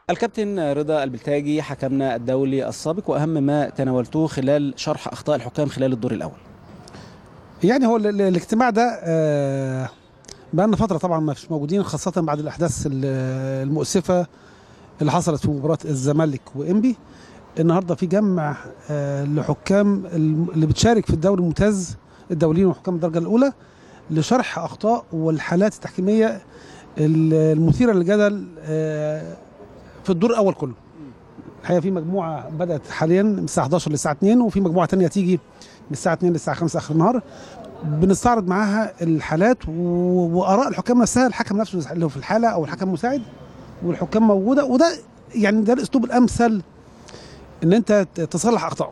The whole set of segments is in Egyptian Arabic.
الكابتن رضا البلتاجي حكمنا الدولي السابق واهم ما تناولتوه خلال شرح اخطاء الحكام خلال الدور الاول يعني هو ال- ال- الاجتماع ده آه، بقالنا فتره طبعا ما فيش موجودين خاصه بعد الاحداث ال- المؤسفه اللي حصلت في مباراه الزمالك وانبي النهارده في جمع آه، لحكام الم- اللي بتشارك في الدوري الممتاز الدوليين وحكام الدرجه الاولى لشرح اخطاء والحالات التحكيميه ال- المثيره للجدل آه، في الدور الاول كله الحقيقه في مجموعه بدات حاليا من الساعه 11 للساعه 2 وفي مجموعه تانية تيجي من الساعه 2 للساعه 5 اخر النهار بنستعرض معاها الحالات و- واراء الحكام نفسها الحكم نفسه اللي هو في الحاله او الحكم المساعد والحكام موجوده وده يعني ده الاسلوب الامثل ان انت ت- تصلح اخطائك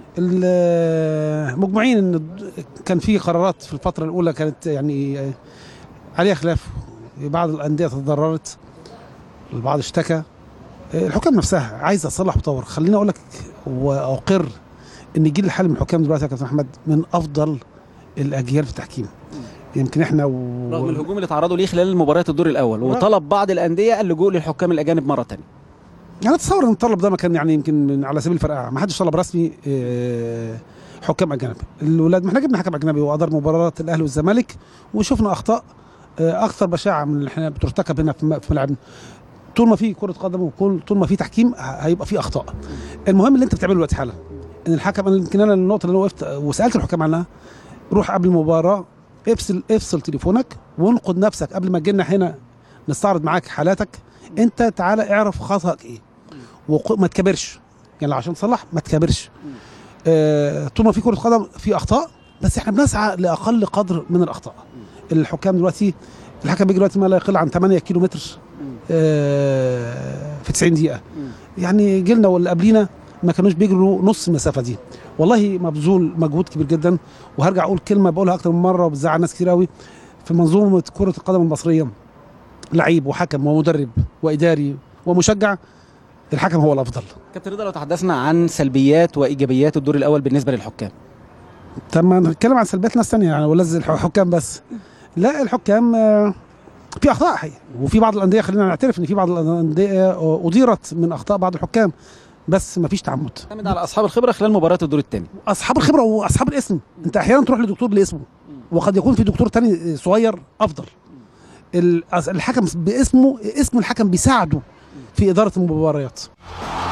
ال- مجمعين ان كان في قرارات في الفتره الاولى كانت يعني عليها خلاف بعض الانديه تضررت البعض اشتكى الحكام نفسها عايزه تصلح وتطور خليني اقول لك واقر ان جيل الحالي من الحكام دلوقتي يا كابتن احمد من افضل الاجيال في التحكيم يمكن احنا و... رغم الهجوم اللي تعرضوا ليه خلال مباريات الدور الاول وطلب بعض الانديه اللجوء للحكام الاجانب مره ثانيه يعني اتصور ان الطلب ده ما كان يعني يمكن من على سبيل الفرقعه ما حدش طلب رسمي آه، حكام اجانب الولاد ما احنا جبنا حكم اجنبي وادار مباراه الاهلي والزمالك وشفنا اخطاء آه، اكثر بشاعه من اللي احنا بترتكب هنا في م- في ملعبنا طول ما في كره قدم وطول طول ما في تحكيم ه- هيبقى في اخطاء المهم اللي انت بتعمله دلوقتي حالا ان الحكم أنا يمكن انا النقطه اللي انا وقفت وسالت الحكام عنها روح قبل المباراه افصل افصل تليفونك وانقد نفسك قبل ما تجينا هنا نستعرض معاك حالاتك انت تعالى اعرف خطأك ايه وما تكبرش يعني عشان تصلح ما تكبرش آه طول ما في كره قدم في اخطاء بس احنا بنسعى لاقل قدر من الاخطاء الحكام دلوقتي الحكم بيجي دلوقتي ما لا يقل عن 8 كيلو متر آه في 90 دقيقه يعني جيلنا واللي قبلينا ما كانوش بيجروا نص المسافه دي والله مبذول مجهود كبير جدا وهرجع اقول كلمه بقولها اكتر من مره وبتزعل ناس كتير قوي في منظومه كره القدم المصريه لعيب وحكم ومدرب واداري ومشجع الحكم هو الافضل كابتن رضا لو تحدثنا عن سلبيات وايجابيات الدور الاول بالنسبه للحكام طب ما نتكلم عن سلبيات ناس تانية يعني ولا زي الحكام بس لا الحكام آه، في اخطاء حقيقة وفي بعض الانديه خلينا نعترف ان في بعض الانديه آه، اضيرت من اخطاء بعض الحكام بس ما فيش تعمد تعتمد على اصحاب الخبره خلال مباراه الدور الثاني اصحاب الخبره واصحاب الاسم انت احيانا تروح لدكتور باسمه وقد يكون في دكتور تاني صغير افضل ال- الحكم باسمه اسم الحكم بيساعده في اداره المباريات